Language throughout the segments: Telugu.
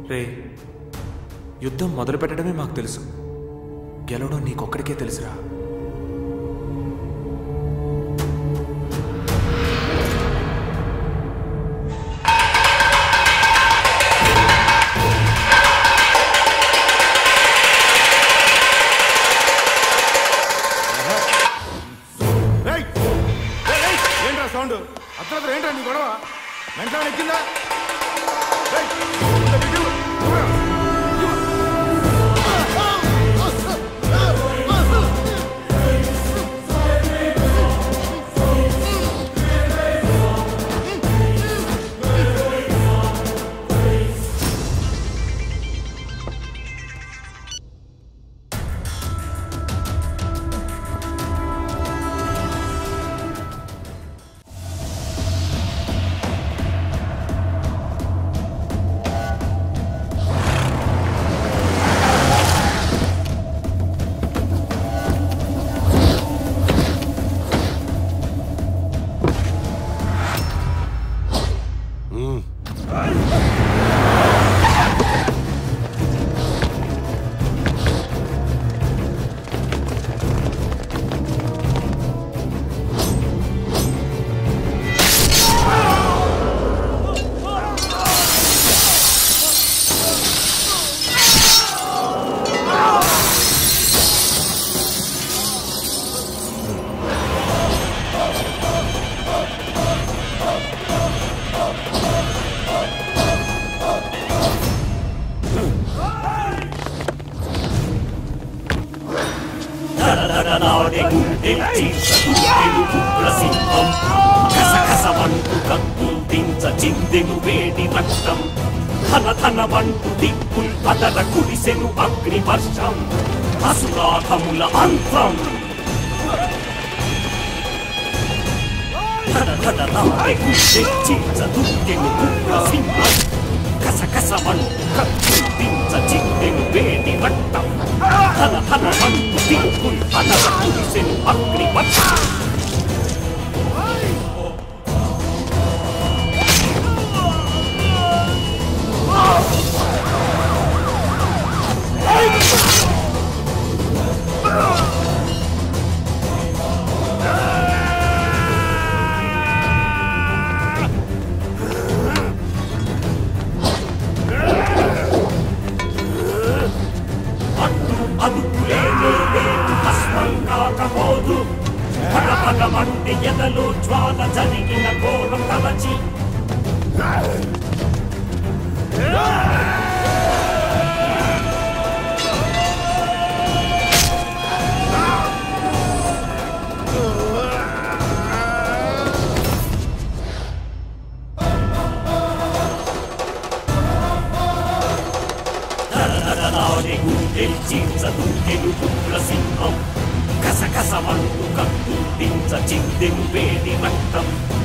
రే యుద్ధం మొదలు పెట్టడమే మాకు తెలుసు గెలవడం నీకొక్కడికే తెలుసురా రేయ్! రేయ్, రేయ్! ఏంట్రా సౌండ్ అర్ధరాత్రి ఏంట్రా నీ గొడవ మెంట్లో ఎక్కిందా రేయ్! ఇంత బిడ్డు, ఇవ్వరా? దడదడలాడే గుండెల్చి చదువుకెను ఉగ్రసింహం కసకసమంటూ కక్కుల్దించ చిందెను వేడి రక్తం ధన ధన వంటు దిక్కుల్ పదర కుడిసెను అగ్ని వర్షం అసురాధముల అంతం దడదడలాడే గుండెల్చి చదువుకెను ఉగ్రసింహం కసకసమంటూ కక్కుల్దించ చిందెను వేడి రక్తం ధన ధన వంటు దిక్కుల్ పదర కుడిసెను అగ్ని వర్షం అడ్డు అదుపులేని లేదు భస్మం కాకపోదు పగ పగ మండి ఎదలో జ్వాల జరిగిన ఘోరం తలచి దడదడలాడే గుండెల్ చీల్చదుకెను ఉగ్రసింహం కసకసమంటూ కక్కుల్దించ చిందెను వేడి రక్తం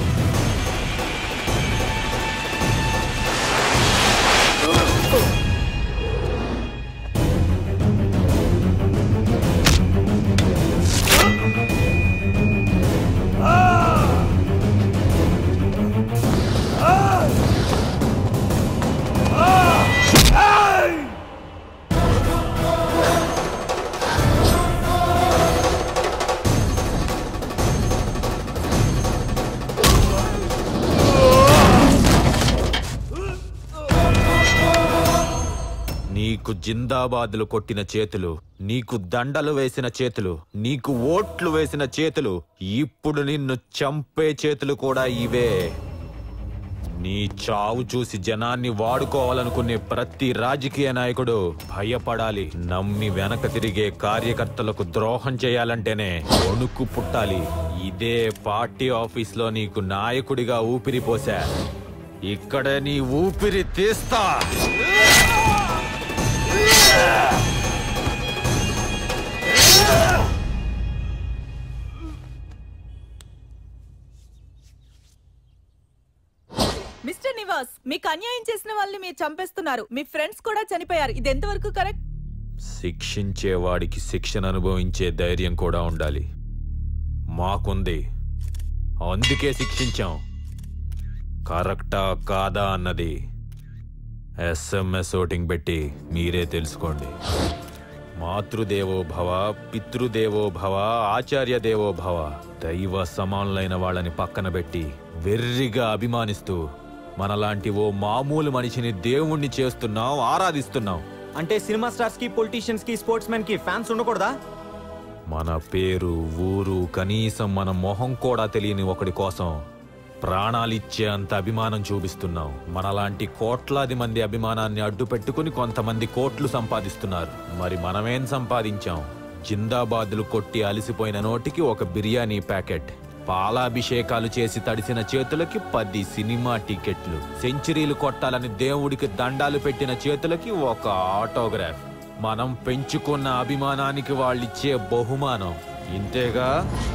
నీకు జిందాబాదులు కొట్టిన చేతులు నీకు దండలు వేసిన చేతులు నీకు ఓట్లు వేసిన చేతులు ఇప్పుడు నిన్ను చంపే చేతులు కూడా ఇవే నీ చావు చూసి జనాన్ని వాడుకోవాలనుకునే ప్రతి రాజకీయ నాయకుడు భయపడాలి నమ్మి వెనక తిరిగే కార్యకర్తలకు ద్రోహం చేయాలంటేనే వణుకు పుట్టాలి ఇదే పార్టీ ఆఫీస్లో నీకు నాయకుడిగా ఊపిరి పోసా ఇక్కడ నీ ఊపిరి తీస్తా మిస్టర్ నివాస్ మీకు అన్యాయం చేసిన వాళ్ళని మీరు చంపేస్తున్నారు మీ ఫ్రెండ్స్ కూడా చనిపోయారు ఇది ఎంతవరకు కరెక్ట్ శిక్షించేవాడికి శిక్షణ అనుభవించే ధైర్యం కూడా ఉండాలి మాకుంది అందుకే శిక్షించాం కరెక్టా కాదా అన్నది ఎస్ఎంఎస్ ఓటింగ్ పెట్టి మీరే తెలుసుకోండి మాతృదేవో భవ పితృదేవో భవ ఆచార్య దేవో భవ దైవ సమానులైన వాళ్ళని పక్కన పెట్టి వెర్రిగా అభిమానిస్తూ మనలాంటి ఓ మామూలు మనిషిని దేవుణ్ణి చేస్తున్నాం ఆరాధిస్తున్నాం అంటే సినిమా స్టార్స్ కి పొలిటీషియన్స్ కి స్పోర్ట్స్ మెన్ కి ఫ్యాన్స్ ఉండకూడదా మన పేరు ఊరు కనీసం మన మొహం కూడా తెలియని ఒకడి కోసం ప్రాణాలిచ్చే అంత అభిమానం చూపిస్తున్నాం మనలాంటి కోట్లాది మంది అభిమానాన్ని అడ్డు పెట్టుకుని కొంతమంది కోట్లు సంపాదిస్తున్నారు మరి మనమేం సంపాదించాం జిందాబాదులు కొట్టి అలసిపోయిన నోటికి ఒక బిర్యానీ ప్యాకెట్ పాలాభిషేకాలు చేసి తడిసిన చేతులకి పది సినిమా టికెట్లు సెంచరీలు కొట్టాలని దేవుడికి దండాలు పెట్టిన చేతులకి ఒక ఆటోగ్రాఫ్ మనం పెంచుకున్న అభిమానానికి వాళ్ళిచ్చే బహుమానం ఇంతేగా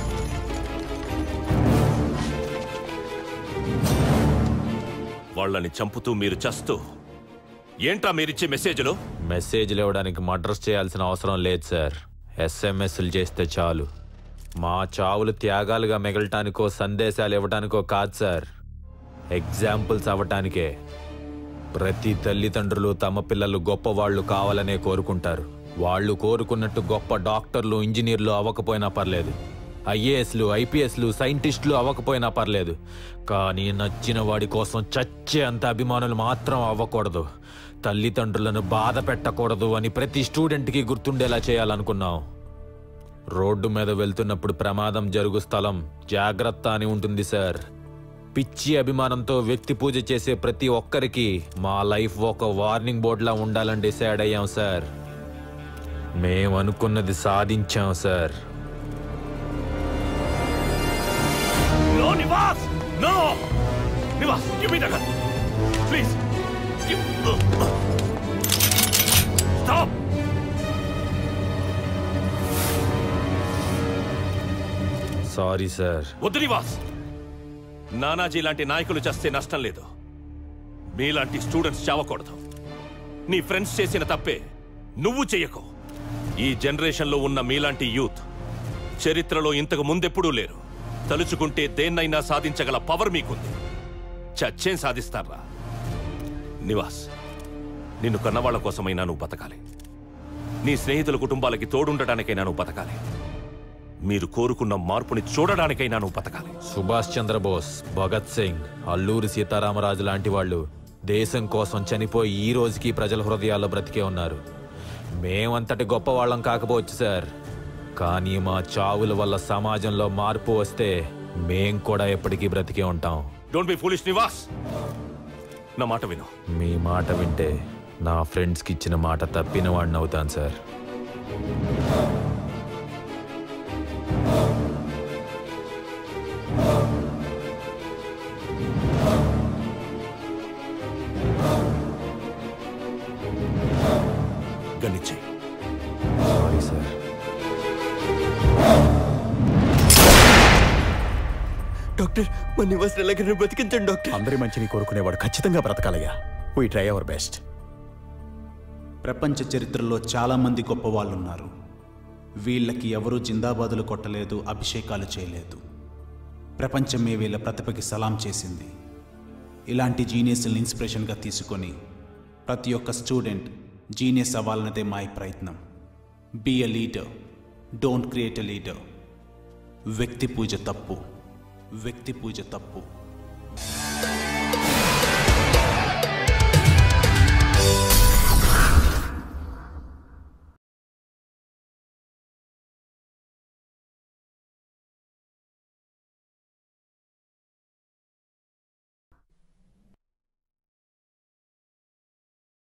వాళ్ళని చంపుతూ మీరు చస్తూ ఏంట్రా మీరిచ్చే మెసేజ్లు మెసేజ్లు ఇవ్వడానికి మర్డర్స్ చేయాల్సిన అవసరం లేదు సార్ ఎస్ఎంఎస్లు చేస్తే చాలు మా చావులు త్యాగాలుగా మిగలటానికో సందేశాలు ఇవ్వటానికో కాదు సార్ ఎగ్జాంపుల్స్ అవ్వటానికే ప్రతి తల్లిదండ్రులు తమ పిల్లలు గొప్పవాళ్ళు కావాలనే కోరుకుంటారు వాళ్ళు కోరుకున్నట్టు గొప్ప డాక్టర్లు ఇంజనీర్లు అవ్వకపోయినా పర్లేదు ఐఏఎస్లు ఐపీఎస్లు సైంటిస్టులు అవ్వకపోయినా పర్లేదు కానీ నచ్చిన వాడి కోసం చచ్చే అంత అభిమానులు మాత్రం అవ్వకూడదు తల్లిదండ్రులను బాధ పెట్టకూడదు అని ప్రతి స్టూడెంట్కి గుర్తుండేలా చేయాలనుకున్నాం రోడ్డు మీద వెళ్తున్నప్పుడు ప్రమాదం జరుగు స్థలం జాగ్రత్త అని ఉంటుంది సార్ పిచ్చి అభిమానంతో వ్యక్తి పూజ చేసే ప్రతి ఒక్కరికి మా లైఫ్ ఒక వార్నింగ్ బోర్డులా ఉండాలని డిసైడ్ అయ్యాం సార్ మేము అనుకున్నది సాధించాం sir no Nivas no Nivas give me the gun please stop sorry sir వద్దు నివాస్ నానాజీ లాంటి నాయకులు చేస్తే నష్టం లేదు మీలాంటి స్టూడెంట్స్ చావకూడదు నీ ఫ్రెండ్స్ చేసిన తప్పే నువ్వు చెయ్యకు ఈ జనరేషన్లో ఉన్న మీలాంటి యూత్ చరిత్రలో ఇంతకు ముందెప్పుడూ లేరు తలుచుకుంటే దేన్నైనా సాధించగల పవర్ మీకుంది చచ్చేం సాధిస్తారా నివాస్ నిన్ను కన్నవాళ్ల కోసమైనా నువ్వు బతకాలి నీ స్నేహితుల కుటుంబాలకి తోడుండటానికైనా నువ్వు బతకాలి మీరు కోరుకున్న మార్పుని చూడడానికైనా నువ్వు బతకాలి సుభాష్ చంద్రబోస్ భగత్ సింగ్ అల్లూరి సీతారామరాజు లాంటి వాళ్ళు దేశం కోసం చనిపోయి ఈ రోజుకి ప్రజల హృదయాల్లో బ్రతికే ఉన్నారు మేమంతటి గొప్ప వాళ్ళం కాకపోవచ్చు సార్ కానీ మా చావుల వల్ల సమాజంలో మార్పు వస్తే మేం కూడా ఎప్పటికీ బ్రతికే ఉంటాం డోంట్ బి ఫూలిష్ నివాస్ నా మాట విను మీ మాట వింటే నా ఫ్రెండ్స్కి ఇచ్చిన మాట తప్పిన వాడిని అవుతాను సార్ గన్నిచ్చి సారీ సార్ డాక్టర్ మన నివాస్ ఎలాగైనా బ్రతికించండి డాక్టర్ అందరి మంచిని కోరుకునేవాడు ఖచ్చితంగా బ్రతకాలయ్యా వీ ట్రై అవర్ బెస్ట్ ప్రపంచ చరిత్రలో చాలామంది గొప్పవాళ్ళు ఉన్నారు వీళ్ళకి ఎవరూ జిందాబాదులు కొట్టలేదు అభిషేకాలు చేయలేదు ప్రపంచమే వీళ్ళ ప్రతిభకి సలాం చేసింది ఇలాంటి జీనియస్ని ఇన్స్పిరేషన్గా తీసుకొని ప్రతి ఒక్క స్టూడెంట్ జీనియస్ అవ్వాలన్నదే మా ఈ ప్రయత్నం be a leader don't create a leader వ్యక్తి పూజ తప్పు వ్యక్తి పూజ తప్పు